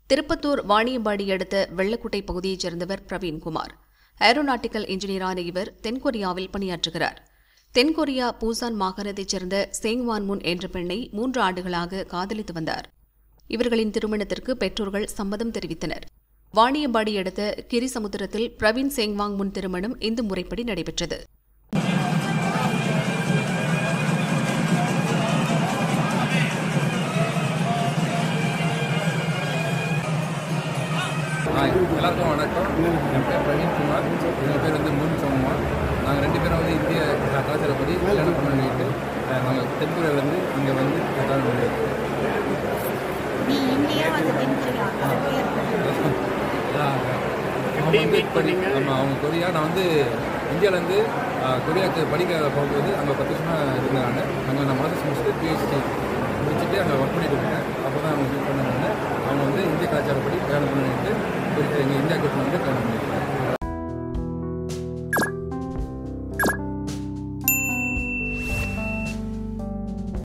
திருப்பத்தூர் வாணியம்பாடி அடுத்த வெள்ளக்குட்டை பகுதியைச் சேர்ந்தவர் பிரவீன்குமார் ஏரோநாட்டிக்கல் இன்ஜினியரான இவர் தென்கொரியாவில் பணியாற்றுகிறார் தென்கொரியா பூசான் மாகாணத்தைச் சேர்ந்த சேங்வான் முன் என்ற பெண்ணை மூன்று ஆண்டுகளாக காதலித்து வந்தார் இவர்களின் திருமணத்திற்கு பெற்றோர்கள் சம்மதம் தெரிவித்தனர் வாணியம்பாடி அடுத்த கிரிசமுத்திரத்தில் பிரவீன் சேங்வாங் முன் திருமணம் இந்து முறைப்படி நடைபெற்றது ஹாய் எல்லாருக்கும் வணக்கம் என் பேர் பிரவீன்குமார் எங்கள் பேர் வந்து மூன் சோமா நாங்கள் ரெண்டு பேரும் வந்து இந்திய கலாச்சாரப்படி கல்யாணம் பண்ண வேண்டிட்டு நாங்கள் தென்கொரியாவிலேருந்து இங்கே வந்து கல்யாணம் பண்ணியிருக்கோம் நீ இந்தியா அது தென்கொரியா அது பேர் அவங்க வந்து படி ஆமாம் அவங்க கொரியா நான் வந்து இந்தியாவிலேருந்து கொரியாவுக்கு படிக்க போகும்போது அங்கே பத்து வருஷமாக இருந்தாங்க அங்கே நான் மாதம் முடிச்சுட்டு பிஹெச்டி முடிச்சுட்டு அங்கே ஒர்க் பண்ணிட்டு இருக்கேன் அப்போ தான் அவங்க மீட் பண்ணாங்க அவங்க வந்து இந்திய கலாச்சாரப்படி கல்யாணம் பண்ணிட்டு எங்கள் இந்தியாவுக்கு